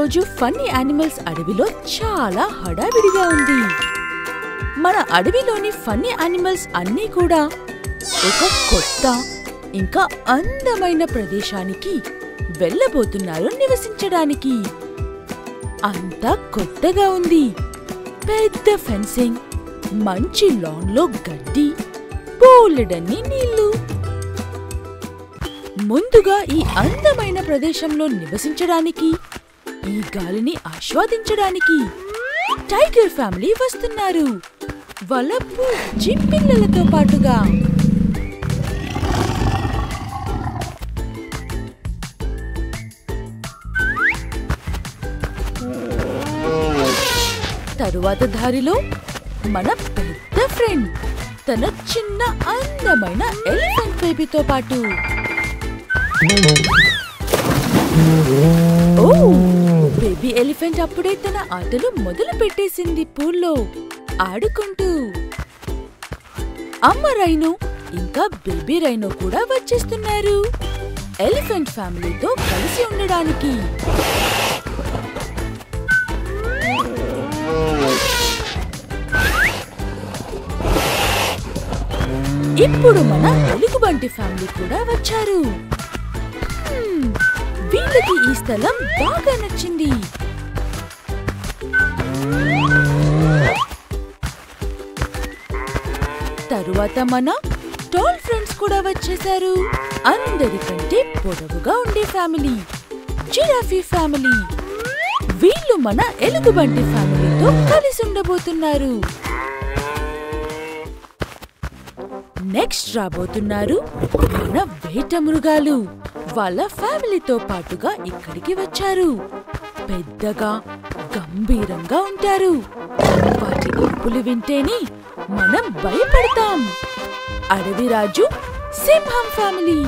రోజు funny animals అడవిలో చాలా హడావిడిగా ఉంది మన అడవిలోని ఫన్నీ యానిమల్స్ అన్నీ కూడా ఒక కొత్త ఇంకా అందమైన ప్రదేశానికి వెళ్ళబోతున్నారు నివసించడానికి అంతా కొత్తగా ఉంది పెద్ద ఫెన్సింగ్ మంచి లాన్లో గడ్డి బోలెడన్ని నీళ్లు ముందుగా ఈ అందమైన ప్రదేశంలో నివసించడానికి ఈ గాలిని ఆస్వాదించడానికి టైగర్ ఫ్యామిలీ వస్తున్నారు వాళ్ళ బుజ్జి పిల్లలతో పాటుగా తరువాత దారిలో మన పెద్ద ఫ్రెండ్ తన చిన్న అందమైన ఎలిఫెంట్ బేబీతో పాటు ఓ బేబీ ఎలిఫెంట్ అప్పుడే తన ఆటలు మొదలు పెట్టేసింది పూల్లో ఆడుకుంటూ అమ్మ రైనో ఇంకా బేబీ రైనో కూడా వచ్చేస్తున్నారు ఎలిఫెంట్ ఫ్యామిలీతో కలిసి ఉండడానికి ఇప్పుడు మన ఎలుగుబంటి ఫ్యామిలీ కూడా వచ్చారు హ్మ్, వీళ్ళకి ఈ స్థలం బాగా నచ్చింది తరువాత మన టాల్ ఫ్రెండ్స్ కూడా వచ్చేశారు అందరికంటే పొడవుగా ఉండే ఫ్యామిలీ జిరాఫీ ఫ్యామిలీ వీళ్ళు మన ఎలుగుబంటి ఫ్యామిలీతో కలిసి ఉండబోతున్నారు నెక్స్ట్ రాబోతున్నారు మన వేట మృగాలు వాళ్ళ ఫ్యామిలీతో పాటుగా ఇక్కడికి వచ్చారు పెద్దగా గంభీరంగా ఉంటారు వాటి అరుపులు వింటేనే మనం భయపడతాం అడవి రాజు సింహం ఫ్యామిలీ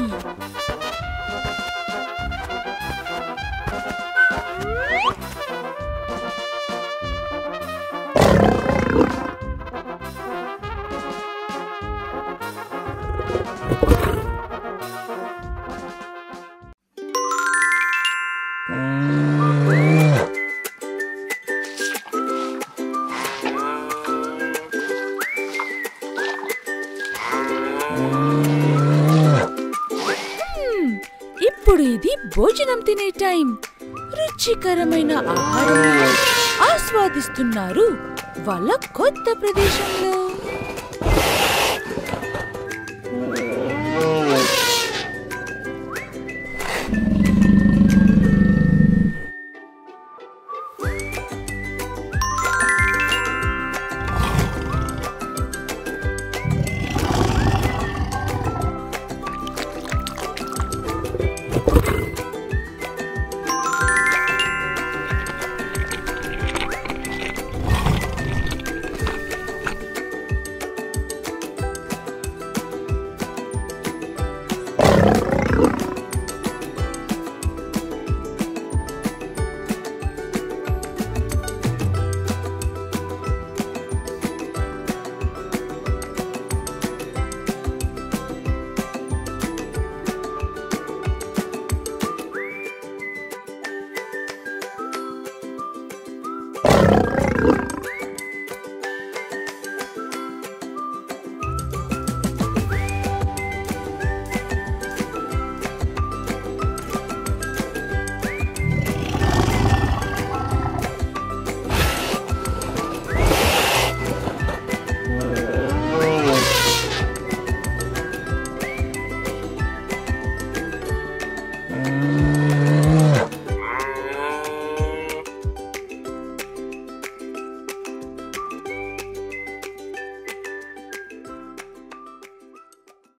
హ్మ్, ఇప్పుడు ఇది భోజనం తినే టైం రుచికరమైన ఆహారం ఆస్వాదిస్తున్నారు వాళ్ళ కొత్త ప్రదేశంలో